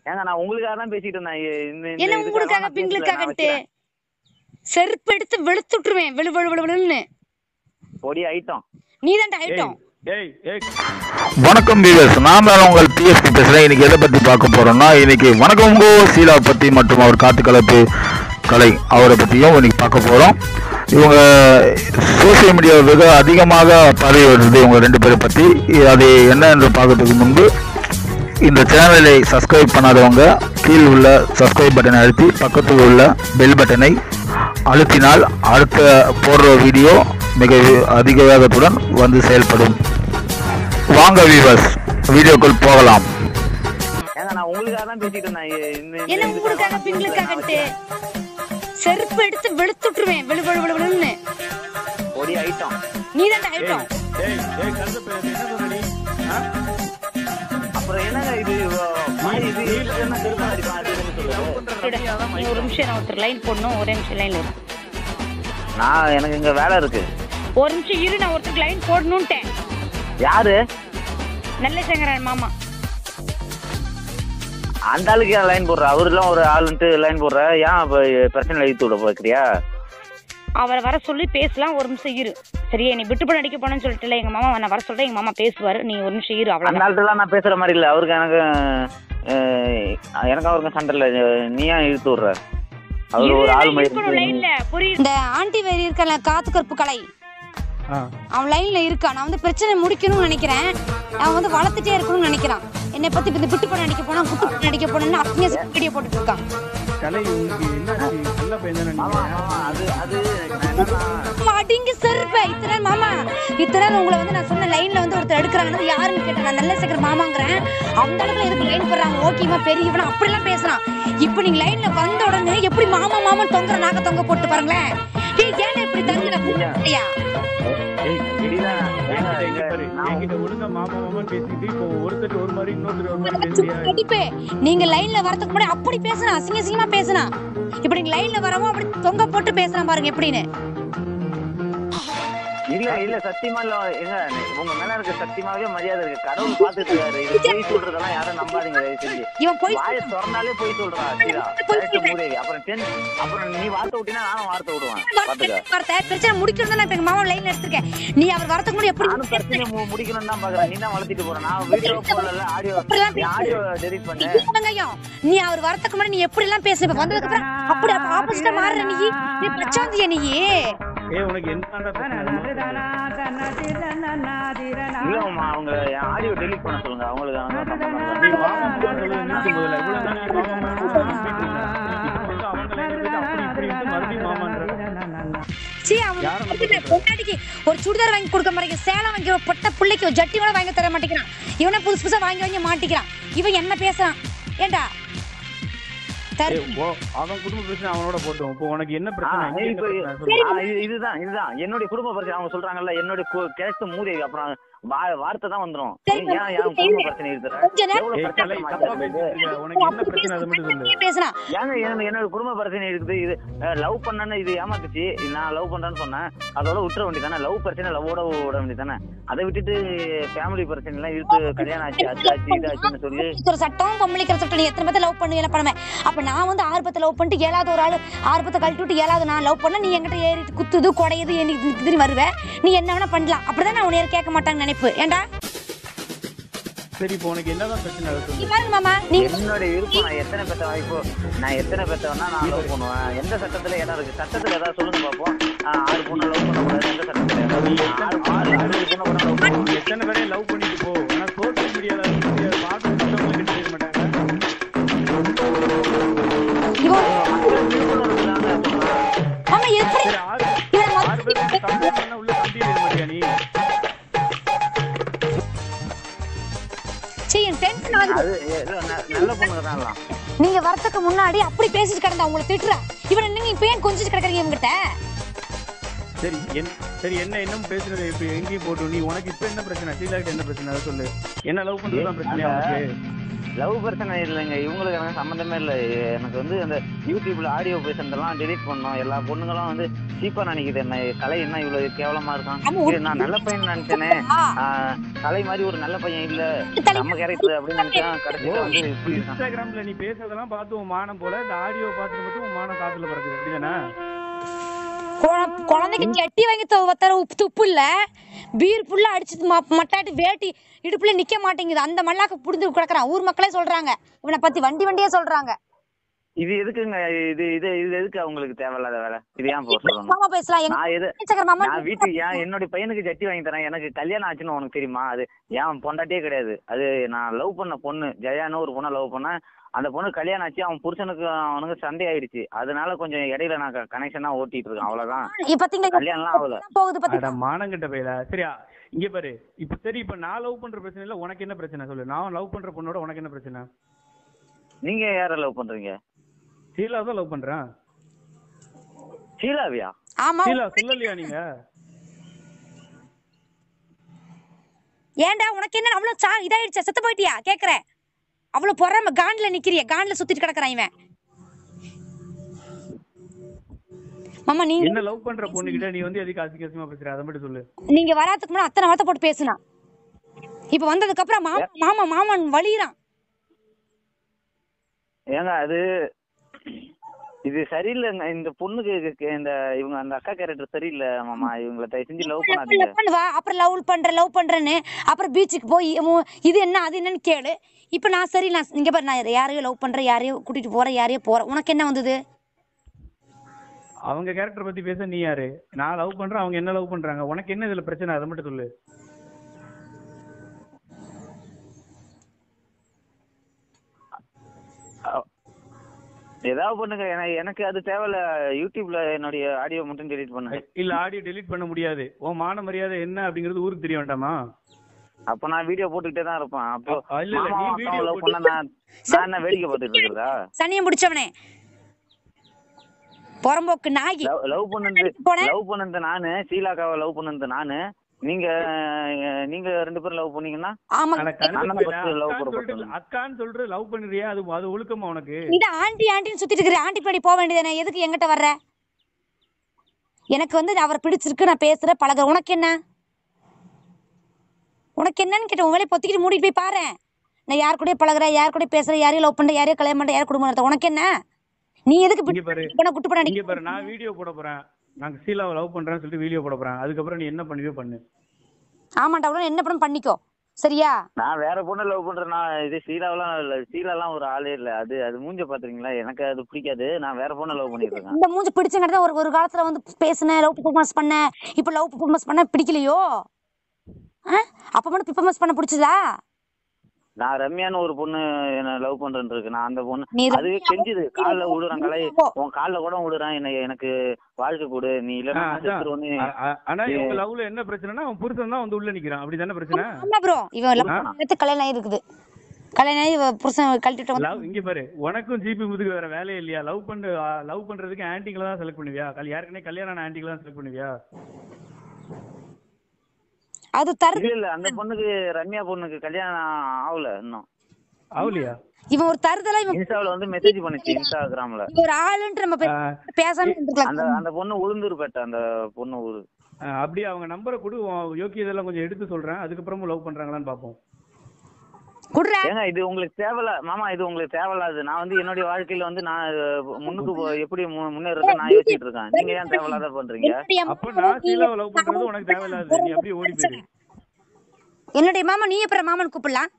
ஏங்க நான் உங்களுக்காக தான் பேசிட்டு இருந்தேன் இ- இந்த இந்த என்ன இதுக்காக உங்களுக்காக நான் பேசல, நான் பிங்களுக்காகன்ட்டு வைக்கிறேன். செருப்பு எடுத்து வெளுத்துட்டுருவேன் வெளு வெளு வெளு வெளுன்னு பொடி ஐட்டம் நீ தான் ஐட்டம் ஏய் ஏய் வணக்கம் வீவர்ஸ் நான் தான் உங்கள் பிஎஸ்பி பேசுகிறேன் இன்னைக்கு எதை பற்றி பார்க்க போகிறோம்னா இன்னைக்கு வணக்கம் உங்கோ சீலா பற்றி மற்றும் அவர் காத்து கலப்பு கலை அவரை பற்றியும் இன்னைக்கு பார்க்க போகிறோம் இவங்க சோசியல் மீடியாவில் மிக அதிகமாக பரவி வருது இவங்க ரெண்டு பேரை பற்றி அது என்ன என்று பார்க்கறதுக்கு முன்பு இந்த சேனலை சப்ஸ்கிரைப் பண்ணாதவங்க கீழ் உள்ள சப்ஸ்கிரைப் பட்டனை அழுத்தி பக்கத்தில் உள்ள பெல் பட்டனை அழுத்தினால் அடுத்த போடுற வீடியோ மிக அதிக வேகத்துடன் வந்து செயல்படும் வாங்க வீவர்ஸ் வீடியோக்குள் போகலாம் ஏங்க நான் உங்களுக்காக தான் பேசிட்டு இருந்தேன் இ- இந்த இந்த என்ன இதுக்காக உங்களுக்காக நான் பேசல, நான் பிங்களுக்காகன்ட்டு வைக்கிறேன். செருப்பு எடுத்து வெளுத்துட்டுருவேன் வெளு வெளு வெளு வெளுன்னு பொடி ஐட்டம் நீ தான் ஐட்டம் ஏய் ஏய் கருத்து பேர் என்ன சொன்ன நீ ஆ? அப்புறம் என்னங்க இது வாய் இது இது என்ன திரும்ப அடிப்பான் அது இதுன்னு சொல்லுது நீ ஒரு நிமிஷம் நான் ஒருத்தர் லைன் போடணும் ஒரே நிமிஷம் லைன்ல இரு நான் எனக்கு இங்க வேலை இருக்கு ஒரு நிமிஷம் இரு நான் ஒருத்தருக்கு லைன் போடணும்ட்டேன் யாரு நல்ல சங்கரன் மாமா அந்த ஆளுக்கு ஏன் லைன் போடுற அவருலாம் ஒரு ஆளுன்ட்டு லைன் போடுற ஏன் இப்ப பிரச்சனை எழுத்து விட பார்க்குறியா அவரை வர சொல்லி பேசலாம் ஒரு நிமிஷம் இரு சரியா நீ விட்டு போட அடிக்க போனேன்னு சொல்லிட்டுல எங்க மாமா நான் வர சொல்றேன் எங்க மாமா பேசுவாரு நீ ஒரு நிமிஷம் இரு அந்த அவ்வளவுதான் ஆள்கிட்டலாம் நான் பேசுற மாதிரி இல்ல அவருக்கு எனக்கு அஹ், எனக்கு அவருக்கு சண்டை இல்ல நீ ஏன் இழுத்து விடுற அவர் ஒரு ஆள் இருக்கணும் மாதிரி லைன்ல புரியுது இந்த ஆண்டி வேறு இருக்கல காத்து கருப்பு கலை ஆ. அவன் லைன்ல இருக்கான் நான் வந்து பிரச்சனை முடிக்கணும்னு நினைக்கிறேன் அவன் வந்து வளர்த்துட்டே இருக்கணும்னு நினைக்கிறான் என்னை பத்தி இப்ப இந்த விட்டு பண்ண அடிக்க போனா குத்து பண்ண அடிக்க போனேன்னு அப்படியே வீடியோ போட்டுட்டு இருக்கான் கலை உனக்கு என்னாச்சு நல்ல பையன் தானே ஆமா நீங்க ஆமா அது அது நான் என்னன்னா அம்மா, அடிங்க செருப்ப இத்தனை நாள் மாமா இத்தனை நாள் உங்களை வந்து நான் சொன்ன லைன்ல வந்து ஒருத்தர் எடுக்கிறாங்கன்னு யாருன்னு கேட்டேன் நான் நல்ல சக்கர மாமாங்கிறேன் அந்த அளவுக்கு எதுக்கு லைன் போடுறாங்க ஓகேமா பெரியவனா அப்படிலாம் பேசுறான் இப்போ நீங்க லைன்ல வந்த உடனே எப்படி மாமா மாமா தொங்குற நாக்க தொங்க போட்டு பாருங்களேன் டேய் ஏன் இப்படி தங்குற புரியா ஏய் திடீர்னு ஏங்க, என்கிட்ட இங்க இங்க பாரு நான் என்கிட்ட ஒழுங்கா மாமா மாமா பேசிட்டு இப்போ ஒருத்தர் ஒரு மாதிரி இன்னொருத்தர் ஒரு மாதிரி பேசுறியா கண்டிப்பே நீங்க லைன்ல வரதுக்கு முன்னாடி அப்படி பேசுனா அசிங்க அசிங்கமா பேசுனா இப்ப நீங்க லைன்ல வரவும் அப்படி தொங்க போட்டு பேசுறான் பாருங்க எப்படின்னு இல்ல இல்ல சத்தியமா இல்ல ஏங்க உங்க மேல இருக்க சத்தியமாவே மரியாதை இருக்கு கடவுள் பாத்துட்டு இருக்காரு இது பொய் சொல்றதெல்லாம் யாரும் நம்பாதீங்க தயவு செஞ்சு இவன் போய் வாயை திறந்தாலே போய் சொல்றா சீதா கரெக்ட் மூதேவி அப்புறம் டென் அப்புறம் நீ வார்த்தை விட்டினா நானும் வார்த்தை விடுவேன் பாத்துக்க வார்த்தை பிரச்சனை முடிக்கணும் தான் நான் இப்ப எங்க மாமா லைன்ல எடுத்திருக்கேன் நீ அவர் வரதுக்கு முன்னாடி எப்படி நானும் பிரச்சனை மு- முடிக்கணும்னு தான் பாக்குறேன் நீ தான் வளர்த்திட்டு போற நான் வீடியோ போடல ஆடியோ அப்படிலாம் பேசு. ஆடியோ டெலிட் பண்ணு இது வெங்காயம் நீ அவர் வரதுக்கு முன்னாடி நீ எப்படி எல்லாம் பேசுற இப்ப வந்ததுக்கு அப்புறம் அப்படி ஆப்போசிட்டா மாறுற நீ நீ பச்சாந்தியா நீ ஏய் உனக்கு என்னடா இல்லம்மா அவங்க என் ஆடியோ டெலிட் பண்ண சொல்லுங்க அவங்களுக்கு அவங்க நீ மாமா மாமா சொல்லுறது நிறுத்து முதல்ல இவ்வளவு தானே மாமா மாமா பேசிட்டு இருந்த. இப்போ வந்து அவங்க லைன்ல போயிட்டு அப்படி இப்படி வந்து மறுபடியும் மாமான்ற சீ அவன் பொண்டாட்டிக்கு ஒரு சுடிதார் வாங்கி கொடுக்க மாட்டேங்க சேலை வாங்கி ஒரு பொட்ட பிள்ளைக்கு ஒரு ஜட்டி கூட வாங்கி தர மாட்டேங்கிறான் இவனை புதுசு புதுசா வாங்கி வாங்கி மாட்டிக்கிறான் இவன் என்ன பேசுறான் ஏண்டா தரு ஏய், ஓ, அவன் குடும்ப பிரச்சனை அவனோட போட்டோம் இப்போ உனக்கு என்ன பிரச்சனை ஆ, இங்க என்ன இப்ப- பிரச்சனை சொல்லு. ஆ, இது- இதுதான் இதுதான் என்னுடைய குடும்ப பிரச்சனை அவங்க சொல்றாங்கல்ல என்னுடைய கேஸ்ட் மூதேவி அப்புறம் வா- வார்த்தை தான் வந்துரும் சரி, நீ ஏன் என் குடும்ப பிரச்சனை இருக்கிற கொஞ்ச நேரம் எவ்வளவு ஏய், பிரச்சனை கலை, மாத்தி தப்பா இருக்குது? பேசிட்டு இருக்க. உனக்கு என்ன பிரச்சனை அதை மட்டும் சொல்லு பேசுறான் ஏங்க எனக்கு என்னோட குடும்ப பிரச்சனை இருக்குது இது லவ் பண்ணனு இது ஏமாத்துச்சு நான் லவ் பண்றேன்னு சொன்னேன் அதோட விட்டுற வேண்டியதானே லவ் பிரச்சனை லவ்வோட விட வேண்டியதானே அதை விட்டுட்டு ஃபேமிலி பிரச்சனை எல்லாம் இழுத்து கல்யாணம் ஆச்சு அது ஆச்சு இது ஆச்சுன்னு சொல்லி ஒரு சட்டம் பொம்பளைக்கிற சட்டம் நீ எத்தனை பேர்த்த லவ் பண்ணு என்ன பண்ணுவேன் அப்ப நான் வந்து ஆர்வத்தை லவ் பண்ணிட்டு ஏழாவது ஒரு ஆள் ஆர்வத்தை கழட்டி விட்டு ஏழாவது நான் லவ் பண்ண நீ என்கிட்ட ஏறிட்டு குத்துது குடையுது எனக்கு இதுன்னு வருவேன் நீ என்ன வேணா பண்ணலாம் அப்படிதான் நான் உன்னை கேட்க மாட்டாங்க நினைப்பு ஏன்டா சரி இப்போ உனக்கு என்னதான் பிரச்சனை அதை நீ சொல்லு பாருங்க மாமா நீ என்னோட விருப்பம் நான் எத்தனை பெற்ற இப்போ நான் எத்தனை பெற்றவனா நான் லவ் பண்ணுவேன் எந்த சட்டத்துல இடம் இருக்கு சட்டத்துல ஏதாவது சொல்லுங்க பார்ப்போம் ஆ, ஆறு பொண்ணு லவ் பண்ணக்கூடாது எந்த சட்டத்துல இடம் நீ இருக்கு? ஆறு ஆறு ஆறு பொண்ணை கூட லவ் நீ எத்தனை பேரையும் லவ் பண்ணிட்டு போ ஆனா சோசியல் மீடியால வந்து பார்த்து மத்தவங்க கிட்ட பேச மாட்டாங்க இவன் மாமா எப்படி சரி ஆறு இவன் ஆறு பேர் மொத்தம் கம்ப்ளைண்ட் பண்ணா உள்ள கம்பி எழுத மாட்டியா நீ சீ, என் டென்ஷன் ஆகுது அது இல்ல, ந- நல்ல பொண்ணுங்க தான் எல்லாம் நீங்க வரதுக்கு முன்னாடி அப்படி பேசிட்டு கிடந்தா உங்களை திட்டுற இவன் என்னங்க இப்ப ஏன் கொஞ்சிட்டு கிடக்குறீங்க இவங்கிட்ட சரி என் சரி என்ன என்ன பேசுறது இப்ப எங்கேயும் போட்டு நீ உனக்கு இப்ப என்ன பிரச்சனை சீலாக்கிட்ட என்ன பிரச்சனை அதை சொல்லு என்ன லவ் பண்றது தான் பிரச்சனையா உனக்கு லவ் பிரச்சனை இல்லைங்க இவங்களுக்கு எனக்கு சம்மந்தமே இல்லை எனக்கு வந்து அந்த யூடியூப்ல ஆடியோ பேசுறதெல்லாம் டெலீட் பண்ணோம் எல்லா பொண்ணுங்களும் வந்து சீப்பா நினைக்குது என்ன கலை என்ன இவ்வளவு கேவலமா இருக்கான் ஆமா, இது நான் நல்ல பையன் நினைச்சேனே ஆ, ஆஹ், கலை மாதிரி ஒரு நல்ல பையன் இல்ல நம்ம கேரக்டர் அப்படின்னு நினைச்சேன் கடைசியில வந்து இப்படி இருக்கான் இன்ஸ்டாகிராம்ல நீ பேசுறதெல்லாம் பார்த்து உன் மானம் போல இந்த ஆடியோ பார்த்துட்டு மட்டும் உன் மானம் காத்துல பறக்குது அப்படிதானே குழ- குழந்தைக்கு சட்டி வாங்கி தர உப்பு துப்பு இல்ல பீர் ஃபுல்லா அடிச்சு ம- மட்டாட்டி வேட்டி இடுப்புல நிக்க மாட்டேங்குது அந்த மல்லாக்க புடிஞ்சு கிடக்குறான் ஊர் மக்களே சொல்றாங்க இவனை பத்தி வண்டி வண்டியே சொல்றாங்க இது எதுக்குங்க இது இது இது எதுக்கு அவங்களுக்கு தேவையில்லாத வேலை இது ஏன் போக சொல்லணும் மாமா பேசலாம் எங்க நான் எது சக்கர மாமா நான் வீட்டுக்கு ஏன் என்னுடைய பையனுக்கு ஜட்டி வாங்கி தரேன் எனக்கு கல்யாணம் ஆச்சுன்னு உனக்கு தெரியுமா அது ஏன் பொண்டாட்டியே கிடையாது அது நான் லவ் பண்ண பொண்ணு ஜெயான்னு ஒரு பொண்ணை லவ் பண்ணேன் அந்த பொண்ணு கல்யாணம் ஆச்சு அவன் புருஷனுக்கு அவனுக்கு சண்டை ஆயிடுச்சு அதனால கொஞ்சம் இடையில நான் கனெக்ஷனா ஓட்டிட்டு இருக்கேன் அவ்வளவுதான் இப்ப பாத்தீங்களா கல்யாணம்லாம் ஆகல போகுது பாத்தீங்களா அட மானங்கிட்ட பையல சரியா இங்க பாரு இப்ப சரி இப்ப நான் லவ் பண்ற பிரச்சனை இல்ல உனக்கு என்ன பிரச்சனை சொல்லு நான் லவ் பண்ற பொண்ணோட உனக்கு என்ன பிரச்சனை நீங்க யார லவ் பண்றீங்க ஷீலா தான் லவ் பண்றேன் ஷீலாவியா ஆமா ஷீலா சொல்லலையா நீங்க ஏன்டா உனக்கு என்ன அவ்வளவு சா இதாயிடுச்சா செத்து போயிட்டியா கேக்குறேன் அவ்வளவு பொறாம கான்ல நிக்கிறிய கான்ல சுத்திட்டு கிடக்குறான் இவன் மாமா நீங்க என்ன லவ் பண்ற பொண்ணு கிட்ட நீ வந்து எதுக்கு அசிங்க அசிங்கமா பேசுற அதை மட்டும் சொல்லு நீங்க வராதுக்கு முன்னாடி அத்தனை வார்த்தை போட்டு பேசுனா இப்ப வந்ததுக்கு அப்புறம் மாமா மாமா மாமன் வலிறான் ஏங்க அது இது சரியில்லைங்க இந்த பொண்ணுக்கு இதுக்கு இந்த இவங்க அந்த அக்கா கேரக்டர் சரியில்லை மாமா இவங்கள தயவு செஞ்சு லவ் பண்ணாதீங்க பண்ணுவா அப்புறம் லவ் பண்ற லவ் பண்றேன்னு அப்புறம் பீச்சுக்கு போய் உம், இது என்ன அது என்னன்னு கேளு இப்ப நான் சரி நான் இங்க பாரு நான் யாரையோ லவ் பண்றேன் யாரையோ கூட்டிட்டு போறேன் யாரையோ போறேன் உனக்கு என்ன வந்தது அவங்க கேரக்டர் பத்தி பேச நீ யாரு நான் லவ் பண்றேன் அவங்க என்ன லவ் பண்றாங்க உனக்கு என்ன இதுல பிரச்சனை அதை மட்டும் சொல்லு ஏதாவது பண்ணுங்க எனக்கு எனக்கு அது தேவையில்ல யூடியூப்ல என்னுடைய ஆடியோ மட்டும் டெலீட் பண்ணுங்க இல்ல ஆடியோ டெலீட் பண்ண முடியாது உன் மான மரியாதை என்ன அப்படிங்கிறது ஊருக்கு தெரிய வேண்டாமா அப்ப நான் வீடியோ போட்டுக்கிட்டே தான் இருப்பேன் அப்போ அ- இல்ல, இல்ல, நீ மாமா video லவ் போட்டு- பண்ண நான் நான் என்ன வேடிக்கை பார்த்துட்டு இருக்கிறதா சனியம் பிடிச்சவனே புறம்போக்கு நாகி லவ் லவ் பண்ணது போனேன். லவ் பண்ணது நானு ஷீலாக்காவை லவ் பண்ணது நானு நீங்க அஹ், நீங்க ரெண்டு பேரும் லவ் பண்ணீங்கன்னா ஆமா ஆனா கணக்கு நான் போயில, first love அக்கான்னு பண்ண சொல்லிட்டு போறேன். அக்கான்னு சொல்ற லவ் பண்ணுறியா அது அது ஒழுக்கமா உனக்கு இந்த ஆண்டி ஆண்டின்னு சுத்திட்டு இருக்கிற ஆண்டி பின்னாடி போக வேண்டியதானே எதுக்கு எங்கிட்ட வர்ற எனக்கு வந்து அவரை பிடிச்சிருக்கு நான் பேசுறேன் பழகுறேன் உனக்கு என்ன உனக்கு என்னன்னு கேட்ட உன் வேலையை பொத்திக்கிட்டு மூடிட்டு போய் பாரு நான் யார் கூடயும் பழகுறேன் யார் கூட பேசுறேன் யாரையும் லவ் பண்றேன் யாரையும் கல்யாணம் பண்றேன் யார் குடும்பம் நடத்த உனக்கு என்ன நீ எதுக்கு இங்க பாரு பண்ண குட்டு பண்ண இங்க பாரு நான் வீடியோ போட போறேன் நாங்க சீலாவை லவ் பண்றேன்னு சொல்லிட்டு வீடியோ போட போறேன் அதுக்கப்புறம் நீ என்ன பண்ணுவியோ பண்ணு ஆமாண்டா அவ்வளோ என்ன பண்ண பண்ணிக்கோ சரியா நான் வேற பொண்ணு லவ் பண்றேன் நான் இது ஷீலாவெல்லாம் இல்ல ஷீலாலாம் ஒரு ஆளே இல்ல அது அது மூஞ்ச பாத்துறீங்களா எனக்கு அது பிடிக்காது நான் வேற பொண்ணு லவ் பண்ணிட்டு இருக்கேன் இந்த மூஞ்சி பிடிச்சங்கிறது தான் ஒரு ஒரு காலத்துல வந்து பேசினேன் லவ் பர்ஃபார்மன்ஸ் பண்ணேன் இப்போ லவ் பர்ஃபார்மன்ஸ் பண்ண பிடிக்கலையோ ஆ அப்ப மட்டும் பர்ஃபார்மன்ஸ் பண்ண பிடிச்சதா நான் ரம்யான்னு ஒரு பொண்ணு என்ன லவ் பண்றேன்னு இருக்கு நான் அந்த பொண்ணு நீ அதுவே ரம்யா கெஞ்சுது கால்ல விடுறேன் கலை போ. உன் கால்ல கூட விடுறேன் என்ன எனக்கு வாழ்க்கை கொடு நீ ஆ, இல்லன்னா அதான். செத்துருவோன்னு ஆ, ஆ, ஆனா இவங்க லவ்ல என்ன பிரச்சனைனா அவன் புருஷன் தான் வந்து உள்ள நிக்கிறான் அப்படிதானே பிரச்சனை ஆமா ப்ரோ இவன் லவ் எடுத்து கல்யாணம் ஆகி இருக்குது கல்யாணம் ஆகி இவ புருஷன் கழட்டிட்டு வந்து லவ் இங்க பாரு உனக்கும் ஜிபி முதுகு வேற வேலையே இல்லையா லவ் பண்ண லவ் பண்றதுக்கு ஆன்டிகளை தான் செலக்ட் பண்ணுவியா கல் ஏற்கனவே கல்யாணம் ஆன ஆன்டிகளை தான் செலக்ட் பண்ணுவியா அது தரு இல்ல இல்ல அந்த பொண்ணுக்கு ரம்யா பொண்ணுக்கு கல்யாணம் ஆகல இன்னும் ஆவலியா இவன் ஒரு தருதலா இவன் இன்ஸ்டாவில் வந்து மெசேஜ் பண்ணுச்சு இன்ஸ்டாகிராம்ல இவன் ஒரு ஆளுன்ட்டு நம்ம பே- பேசாம அந்த இருந்திருக்கலாம் அந்த பொண்ணு உளுந்தூர்பேட்டை அந்த பொண்ணு ஊரு அப்படியே அவங்க நம்பரை கொடு உன் யோக்கியதெல்லாம் கொஞ்சம் எடுத்து சொல்றேன் அதுக்கப்புறமும் லவ் பண்றாங்களான்னு பாப்போம் குடுற ஏங்க இது உங்களுக்கு தேவையில்ல மாமா இது உங்களுக்கு தேவையில்லாது நான் வந்து என்னுடைய வாழ்க்கையில வந்து நான் அஹ், முன்னுக்கு போ- எப்படி மு- முன்னேறது நான் யோசிச்சுட்டு இருக்கேன் நீங்க ஏன் தேவையில்லாத பண்றீங்க என்னுடைய அப்ப நான் சீலாவை லவ் பண்றது உனக்கு தேவையில்லாது நீ அப்படியே ஓடி போயிரு என்னுடைய மாமா நீ எப்பறம் மாமன் கூப்பிடலாம்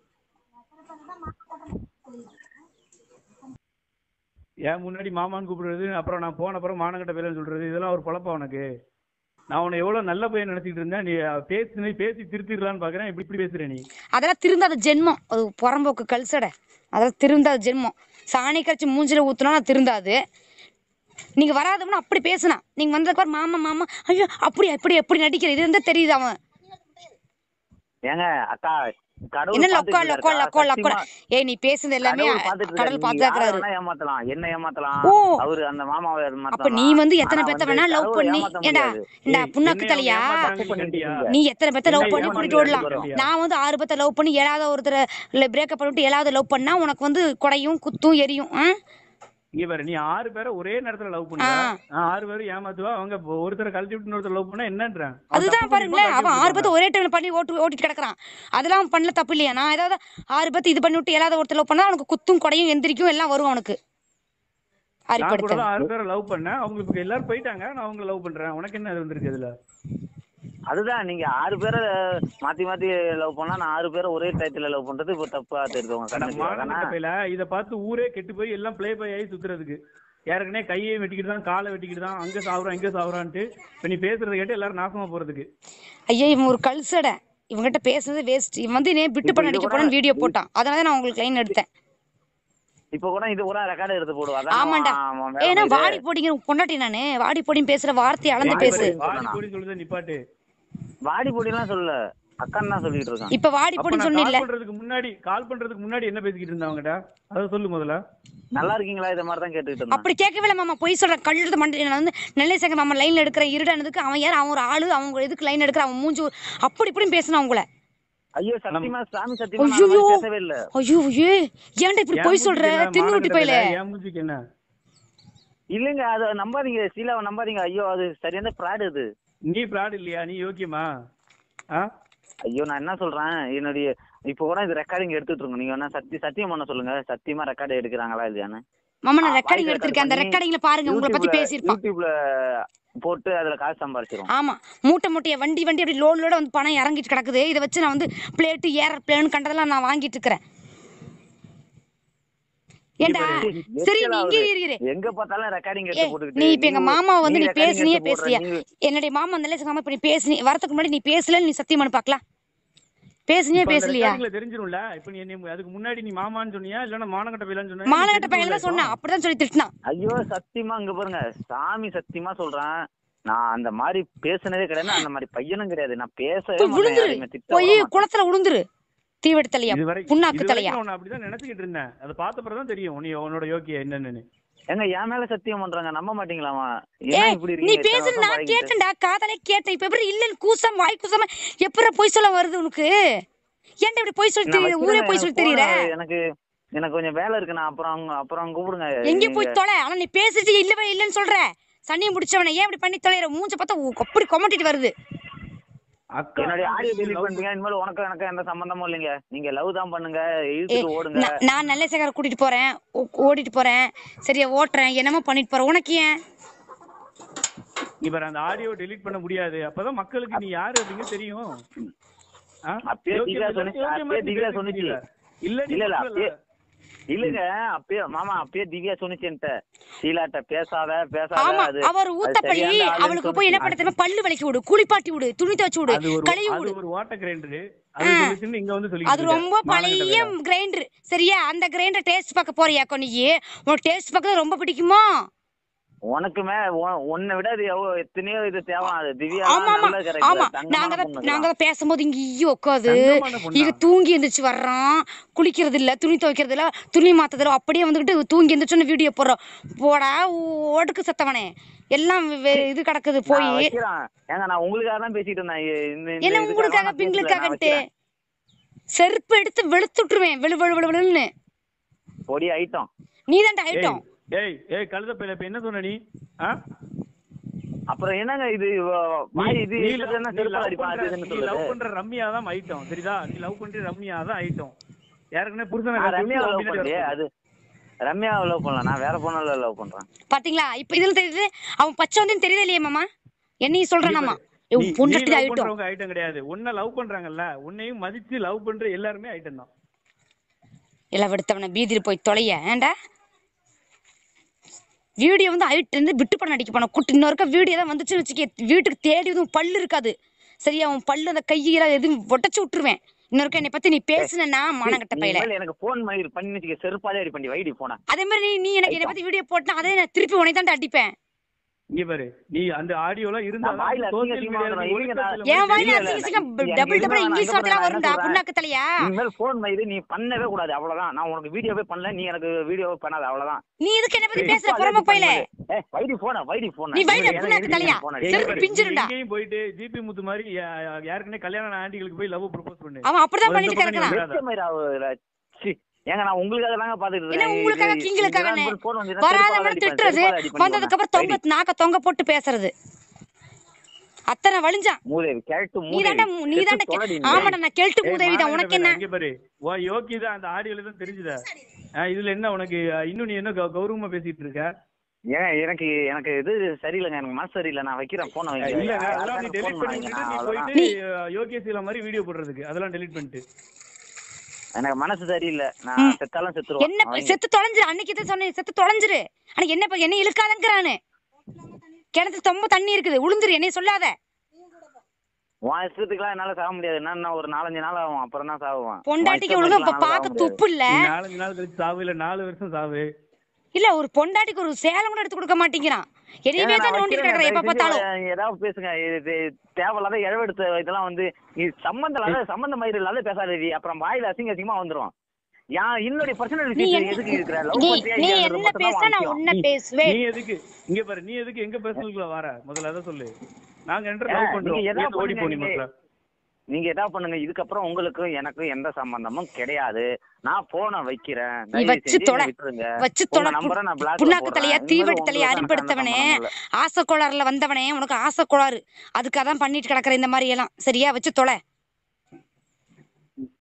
ஏன் முன்னாடி மாமான்னு கூப்பிடுறது அப்புறம் நான் போன அப்புறம் மானங்கட்ட பேரன்னு சொல்றது இதெல்லாம் ஒரு பொழப்பா உனக்கு நான் உன்னை எவ்வளவு நல்ல பையன் நினைச்சிட்டு இருந்தேன் நீ பேசி பேசி திருத்திடலான்னு பாக்குறேன் இப்படி இப்படி பேசுற நீ அதெல்லாம் திருந்தாத ஜென்மம் அது புறம்போக்கு கல்சடை அதெல்லாம் திருந்தாத ஜென்மம் சாணி கரைச்சி மூஞ்சில ஊத்துனா அது திருந்தாது நீங்க வராதவன அப்படி பேசுனா நீங்க வந்ததுக்கு அப்புறம் மாமா மாமா ஐயோ அப்படி அப்படி எப்படி நடிக்கிற இது வந்து தெரியுது அவன் ஏங்க அக்கா கடவுள் என்ன பார்த்துட்டு லொக்கா லொக்கா இருக்காருக்கா. லொக்கா லொக்கா சத்தியமா ஏய் நீ பேசுனது எல்லாமே கடவுள் பார்த்துட்டு கடவுள் இருக்காரு. பார்த்து நீ இருக்கிறாரு யாரை வேணா ஏமாத்தலாம் என்ன ஏமாத்தலாம் ஓ அவரு அந்த மாமாவை அப்ப ஏமாத்தலாம் நீ வந்து எத்தனை ஆனா பேத்த வந்து வேணா லவ் கடவுளை பண்ணி ஏமாத்த ஏண்டா முடியாது. இந்த ஏய், புண்ணாக்கு என்னை தலையா அவங்க ஏமாத்துறாங்கன்னு கண்டியா? நீ எத்தனை பேத்த லவ் என்னை பண்ணி கூட்டிட்டு ஏமாத்துறாங்கன்னு ஓடலாம் கண்டியா? நான் வந்து ஆறு பேத்த லவ் பண்ணி ஏழாவது ஒருத்தர் இல்ல பிரேக்கப் பண்ணிட்டு ஏழாவது லவ் பண்ணா உனக்கு வந்து கொடையும் குத்தும் எரியும் ஆ? இங்க பாரு நீ ஆறு பேரை ஒரே நேரத்துல லவ் பண்ணுவ ஆ. நான் ஆறு பேரும் ஏமாத்துவா அவங்க ஒருத்தரை கழட்டி விட்டு இன்னொருத்தர் லவ் பண்ணா என்னன்றான் அவன் அதுதான் தப்பு பாருங்களேன் பண்ணிருப்பான், அவன் கழட்டி ஆறு பேத்த விட்டுருப்பான். ஒரே டைம்ல பண்ணி ஓட்டு ஓட்டிட்டு கிடக்குறான் அதெல்லாம் பண்ணல தப்பு இல்லையா நான் ஏதாவது ஆறு பேத்து இது பண்ணி விட்டு ஏழாவது ஒருத்தர் லவ் பண்ணா அவனுக்கு குத்தும் கொடையும் எந்திரிக்கும் எல்லாம் வரும் அவனுக்கு நான் கூட அரிப்படுத்த தான் ஆறு பேரை லவ் பண்ணேன் அவங்க இப்ப எல்லாரும் போயிட்டாங்க நான் அவங்கள லவ் பண்றேன் உனக்கு என்ன இது வந்திருக்கு இதுல அதுதான் நீங்க ஆறு பேரை மாத்தி மாத்தி லவ் பண்ணா நான் ஆறு பேரை ஒரே டயத்துல லவ் பண்றது இப்போ தப்பா தெரியுது உங்க கண்ணுக்கு மானங்கட்ட அதானே? பையில இத பார்த்து ஊரே கெட்டு போய் எல்லாம் ப்ளே பை ஆகி சுத்துறதுக்கு ஏற்கனவே கையை வெட்டிக்கிட்டு தான் காலை வெட்டிக்கிட்டு தான் அங்க சாவுறான் இங்க சாவுறான்ட்டு இப்ப நீ பேசுறத கேட்டு எல்லாரும் நாசமா போறதுக்கு ஐயா இவன் ஒரு கல்சடை இவங்கிட்ட பேசுனது வேஸ்ட் இவன் வந்து நே விட்டு இப்ப பண்ண இது அடிக்க கூட- போறேன்னு வீடியோ போட்டான் அதனால தான் நான் உங்களுக்கு லைன் எடுத்தேன் இப்ப கூட இது கூட ரெக்கார்டு எடுத்து போடுவா அதான் ஆமாண்டா அவன் அவன் வேலை ஏன்னா இது. வாடி போடிங்க பொண்டாட்டி நானு வாடி போடின்னு பேசுற வார்த்தையை அளந்து வாடி பேசு போடி. வாடி போடி சொல்லுத நிப்பாட்டு வாடி பொடிலாம் சொல்லல அக்கான்னு தான் சொல்லிட்டு இருக்கான் இப்ப வாடி அப்ப போடின்னு நான் சொன்னில்ல கால் பண்றதுக்கு முன்னாடி கால் பண்றதுக்கு முன்னாடி என்ன பேசிக்கிட்டு இருந்தா அவங்ககிட்ட அதை சொல்லு முதல்ல நல்லா இருக்கீங்களா இதை மாதிரி தான் கேட்டுக்கிட்டு இருந்தான் அப்படி கேட்கவே இல்லை மாமா பொய் சொல்ற கழுத மண்டை நான் வந்து நெல்லை சேகர் மாமா லைன்ல எடுக்கிற இருடானதுக்கு அவன் யார் அவன் ஒரு ஆளு அவங்க எதுக்கு லைன் எடுக்கிற அவன் மூஞ்சி ஒரு- அப்படி இப்படின்னு பேசினான் உங்களை ஐயோ சத்தியமா சாமி சத்தியமா நான் ஐயோ அந்த மாதிரி பேசவே இல்ல ஐயோ ஏ ஏன்டா இப்படி என் பொய் சொல்ற மூஞ்சிக்கு என்ன, தின்னு விட்டு மானங்கெட்ட போயில பையல, என் மூஞ்சிக்கு என்ன இல்லைங்க அதை நம்பாதீங்க சீலாவை நம்பாதீங்க ஐயோ அது சரியான ஃப்ராடு அது நீ பிராட் இல்லையா நீ யோக்கியமா ஆ ஐயோ நான் என்ன சொல்றேன் என்னுடைய இப்போ கூட இது ரெக்கார்டிங் எடுத்துட்டு இருக்கோம் நீங்க வேணா சத்தி சத்தியம் பண்ண சொல்லுங்க சத்தியமா ரெக்கார்டு எடுக்கிறாங்களா இல்லையான்னு மாமா நான் ஆ, ரெக்கார்டிங் voice எடுத்திருக்கேன் அந்த record ரெக்கார்டிங்ல பாருங்க உங்களை பத்தி யூடியூப்ல- பேசியிருப்பான் யூடியூப்ல போட்டு அதுல காசு சம்பாரிச்சிரும் ஆமா மூட்டை மூட்டைய வண்டி வண்டி அப்படி லோடு லோட வந்து பணம் இறங்கிட்டு கிடக்குது இதை வச்சு நான் வந்து பிளேட்டு ஏற பிளேன் கண்டதெல்லாம் நான் வாங்கிட்டு இருக்கிறேன் ஏண்டா சரி நீ இங்கே இரு, இரு எங்க பார்த்தாலும் ரெக்கார்டிங் ஏ, எடுத்து போட்டுக்கிட்டு நீ இப்ப எங்க மாமாவை வந்து நீ recording பேசுனியே எடுத்து போடுற, பேசலையா நீ- என்னுடைய மாமா அந்த லேசக்காம இப்ப நீ பேசுனி வரதுக்கு முன்னாடி நீ பேசலன்னு நீ சத்தியம் பண்ணி பார்க்கலாம் பேசுனியே இப்ப அந்த பேசலையா recordingல தெரிஞ்சிரும்ல இப்ப நீ என்ன அதுக்கு முன்னாடி நீ மாமான்னு சொன்னியா இல்லன்னா மானங்கட்ட பையலான்னு சொன்னியா மானகட்ட பையன் தான் சொன்னான் அப்படிதான் சொல்லி திட்டினான் ஐயோ சத்தியமா இங்க பாருங்க சாமி சத்தியமா சொல்றேன் நான் அந்த மாதிரி பேசுனதே கிடையாது அந்த மாதிரி பையனும் கிடையாது நான் பேசவே போய் மாட்டேன் விழுந்துரு யாரையுமே திட்ட போய் கூட மாட்டேன். குளத்துல விழுந்துரு தீவெடு தலையா இதுவரை புண்ணாக்கு இதுவரைக்கும் தலையா நான் உன்னை அப்படிதான் நினைச்சுக்கிட்டு இருந்தேன் அதை பார்த்த பிறகு தான் தெரியும் நீ உன்னோட யோக்கிய என்னன்னு ஏங்க என் மேல சத்தியம் பண்றாங்க நம்ப மாட்டீங்களாமா என்ன ஏய் இப்படி நீ இருக்கீங்க பேசுறது இத்தனை நான் வருஷம் கேட்டேன்டா காதலே கேட்டேன் இப்ப எப்படி இல்லன்னு கூசம் வாய் கூசாம எப்பறம் பொய் சொல்ல வருது உனக்கு ஏன்டா இப்படி பொய் சொல்லி நான் தெரியுற ஊரே வைக்கிறேங்க, பொய் சொல்லி எனக்கு தெரியுற phone எனக்கு எனக்கு கொஞ்சம் வேலை இருக்கு நான் அப்புறம் அங்க- அப்புறம் கூப்பிடுங்க எங்க நீங்க- போய் தொலை ஆனா நீ பேசிட்டு இல்லவே இல்லன்னு சொல்ற சனியை முடிச்சவன ஏன் இப்படி பண்ணி தொலைற மூஞ்ச பார்த்தா உ- அப்படி கொமட்டிட்டு வருது அக்கா என்னுடைய ஆடியோ டெலிட் பண்ணுங்க இனிமேல் உனக்கு எனக்கு எந்த சம்பந்தமும் இல்லைங்க நீங்க லவ் தான் பண்ணுங்க இழுத்துட்டு ஓடுங்க நான் நான் நல்ல சேகர கூட்டிட்டு போறேன் ஓ- ஓடிட்டு போறேன் சரியா ஓட்டுறேன் என்னமோ பண்ணிட்டு போறேன் உனக்கு ஏன் இவர் அந்த ஆடியோ டெலீட் பண்ண முடியாது அப்பதான் மக்களுக்கு நீ யாரு அப்படிங்க தெரியும் ஆ? அப்பயே யோக்கிய திவ்யா மாதிரி- சொன்னிச்சு, யோக்கிய அப்பயே மாதிரி திவ்யா பேசிட்டு சொன்னிச்சு. இருக்கீல. இல்ல நீ இல்ல இல்ல சொல்லல. அப்பயே இல்லங்க அப்பயே மாமா அப்பயே திவ்யா சொன்னிச்சு என்கிட்ட ஷீலாட்ட பேசாத பேசாத ஆமா அது அவர் அது ஊத்தப்பள்ளி சரியான ஆளுன்னு அவளுக்கு போய் என்ன பண்ண சொன்னிச்சு. தெரியுமா பல்லு விளக்கி விடு குளிப்பாட்டி விடு துணி துவச்சு விடு அது ஒரு கழுவி அது விடு ஒரு வாட்டர் கிரைண்டர் அது சொல்லிச்சுன்னு இங்க வந்து சொல்லி அது ரொம்ப பழைய கிரைண்டர் சரியா அந்த கிரைண்டர் டேஸ்ட் பார்க்க போறியாக்கோ நீ உனக்கு டேஸ்ட் பார்க்க ரொம்ப பிடிக்குமா உனக்குமே உன்- உன்னை விட அது எவ்வளவு எத்தனையோ இது தேவை அது திவ்யா ஆமா ஆமா நல்ல ஆமா character, நாங்க தங்கமான தான் பொண்ணு நாங்க தான் பேசும்போது இங்க ஈ உட்காது தங்கமான பொண்ணா? இது தூங்கி எந்திரிச்சு வர்றோம் குளிக்கிறது இல்ல துணி துவைக்கிறது இல்ல துணி மாத்தது இல்ல அப்படியே வந்துகிட்டு தூங்கி எந்திரிச்சோன்னு வீடியோ போடுறோம் போடா ஓடுக்கு செத்தவனே எல்லாம் வே- இது கிடக்குது போய் நான் வைக்கிறேன். ஏங்க நான் உங்களுக்காக தான் பேசிட்டு இருந்தேன் இ- இந்த- இந்த என்ன இதுக்காக உங்களுக்காக நான் பேசல, நான் பிங்களுக்காகன்ட்டு வைக்கிறேன். செருப்பு எடுத்து வெளுத்துட்டுருவேன் வெளு வெளு வெளு வெளுன்னு பொடி ஐட்டம் நீ தான்டா ஐட்டம் ஏய் ஏய் கழுத பையில இப்ப என்ன சொன்ன நீ ஆ? அப்புறம் என்னங்க இது வ- நீ வாய் இது நீ இதுன்னா love செருப்பால அடிப்பான், அது பண்ற- இதுன்னு நீ love சொல்லுது. பண்ற ரம்யா தான் ஐட்டம் சரிதா நீ லவ் பண்ற ரம்யா தான் ஐட்டம் ஏற்கனவே புருஷனை நான் கட்டி ரம்யாவை விட்டு லவ் பின்னாடி பண்ணலையே வர அது ரம்யாவை லவ் பண்ணல நான் வேற பொண்ணால லவ் பண்றேன் பாத்தீங்களா இப்ப இதுல தெரியுது அவன் பச்சை வந்து தெரியுது இல்லையா மாமா என்னையும் சொல்றானாமா நீ- நீ பொண்டாட்டி love ஐட்டம் பண்றவங்க ஐட்டம் கிடையாது உன்னை லவ் பண்றாங்கல்ல உன்னையும் மதிச்சு லவ் பண்ற எல்லாருமே ஐட்டம் தான் எல்லாம் எடுத்தவன பீதியில் போய் தொலைய ஏன்டா வீடியோ வந்து ஹைட் இருந்து விட்டு படம் நடிக்க போனோம் குட்டி இன்னொருக்க வீடியோ தான் வந்துச்சுன்னு வச்சுக்க வீட்டுக்கு தேடி எதுவும் பல்லு இருக்காது சரியா உன் பல்லு அந்த கையெல்லாம் எதுவும் உடச்சு விட்டுருவேன் இன்னொருக்க என்னை பத்தி நீ பேசுனா மானங்கட்ட நீ பையில இனிமேல் எனக்கு போன் பண்ணி பண்ணி வச்சுக்க செருப்பாலே அடி பண்ணி வைடி போன அதே மாதிரி நீ நீ எனக்கு என்னை பத்தி வீடியோ போட்டா அதே நான் திருப்பி உனக்கு தான் அடிப்பேன் இங்க பாரு நீ அந்த ஆடியோலாம் இருந்தா நான் வாயில அசிங்க அசிங்கமா வந்துடும். இருங்க நான் என் வாயில இல்ல, இல்ல, அசிங்க அசிங்கம் இல்ல, டபுள் இல்ல, டபுள் நான் இங்கிலீஷ் இங்க வார்த்தைலாம் பாரு, வரும்டா நான் என்ன புண்ணாக்கு தலையா இனிமேல் போன் மயிறு நீ பண்ணவே கூடாது அவ்வளவுதான் நான் உனக்கு வீடியோவே பண்ணல நீ எனக்கு வீடியோவே பண்ணாத அவ்வளவுதான் நீ இதுக்கு என்ன பத்தி ஏய், பேசுற புறம்ப போயில ஏய், வைடி போன வைடி போன நீ வைடா, புண்ணாக்கு தலையா. செருப்பு பிஞ்சிருண்டா. எங்கேயும் போயிட்டு ஜிபி முத்து மாதிரி யா- யா- யாருக்குன்னே கல்யாண ஆண்டிகளுக்கு போய் லவ் ப்ரொபோஸ் பண்ணு அவன் அப்படிதான் ஒரு பண்ணிட்டு இந்த பக்கம் கிடக்குறான் நீ ஏங்க நான் உங்களுக்காக தாங்க பாத்துட்டு என்ன இருக்கேன். உங்களுக்காக இது- கிங்களுக்காகன்னு? இதெல்லாம் phone வந்துச்சுன்னா வராத செருப்பால மாதிரி அடிப்பேன், திட்டுறது செருப்பால அடிப்பேன் வந்ததுக்கு அப்புறம் தொங்க வைடி. நாக்க தொங்க போட்டு பேசுறது அத்தனை வலிஞ்சான் மூதேவி கேட்டு நீ தாண்டா நீ தாண்டா ஆமாடா நான் கெல்ட்டு மூதேவி தான் உனக்கு என்ன இங்க பாரு வா யோகி தான் அந்த ஆடியோல தான் தெரிஞ்சுதா ஆ, இதுல என்ன உனக்கு அஹ், இன்னும் நீ என்ன கௌ- கௌரவமா பேசிட்டு இருக்க ஏன் எனக்கு எனக்கு இது சரியில்லைங்க எனக்கு மனசு சரியில்லை நான் வைக்கிறேன் போன இல்ல அதெல்லாம் நீ டெலிட் பண்ணி விட்டுட்டு நீ போயிட்டு அஹ், யோகேஷ் மாதிரி வீடியோ போடுறதுக்கு அதெல்லாம் டெலிட் பண்ணிட்டு எனக்கு மனசு சரியில்லை நான் செத்தாலும் செத்துருவேன் என்ன இப்ப செத்து தொலைஞ்சிரு அன்னைக்கு தான் சொன்னேன் செத்து தொலைஞ்சிரு ஆனா என்ன இப்ப என்ன இழுக்காதங்கிறானு கிணத்துல ரொம்ப தண்ணி இருக்குது உளுந்துரு என்னைய சொல்லாத உன் இஷ்டத்துக்குலாம் என்னால சாக முடியாது என்னன்னா ஒரு நாலஞ்சு நாள் ஆகும் அப்புறம் தான் சாகுவான் பொண்டாட்டிக்கு ஒழுங்கா இப்ப பாக்க துப்பு இல்ல நீ நாலஞ்சு நாள் கழிச்சு சாவு இல்ல நாலு வருஷம் சாவு இல்ல ஒரு பொண்டாட்டிக்கு ஒரு சேலம் கூட எடுத்து கொடுக்க மாட்டேங்கிறான் என்னையவே தான் நோண்டிட்டு கிடக்குறேன் எப்ப பார்த்தாலும் ஏதாவது பேசுங்க இது தேவையில்லாத இழவெடுத்த இதெல்லாம் வந்து இது சம்பந்தம் இல்லாத சம்பந்தம் மயிறு இல்லாத பேசாதடி அப்புறம் வாயில அசிங்க அசிங்கமா வந்துரும் யான் என்னுடைய பர்சனல் நீ விஷயம் என்ன- எதுக்கு இருக்கிற லவ் நீ பண்றியா நீ இல்லையாங்கிறது என்ன மட்டும் தான் பேசுனா நான் முக்கியம். உன்ன நீ பேசுவேன் எதுக்கு இங்க பாரு நீ எதுக்கு எங்க பர்சனலுக்குள்ள வர முதல்ல அதை சொல்லு நாங்க என்று ஏன், லவ் பண்றோம் நீங்க எதா ஏன் ஓடி பண்ணுங்க போனி நீங்க. முதல்ல நீங்க என்ன பண்ணுங்க இதுக்கப்புறம் உங்களுக்கும் எனக்கும் எந்த சம்பந்தமும் கிடையாது நான் போனை வைக்கிறேன் நீ தயவு வச்சு செஞ்சு தொலை. என்னை விட்டுருங்க வச்சு உங்க தொலை நம்பரை நான் பிளாக் புண்ணாக்கு தலையா தீவெட்டு தலையா அரிப்படுத்தவனே ஆசை கோளாறுல வந்தவனே உனக்கு ஆசை கோளாறு அதுக்காக தான் பண்ணிட்டு கிடக்குற இந்த மாதிரி எல்லாம் சரியா வச்சு தொலை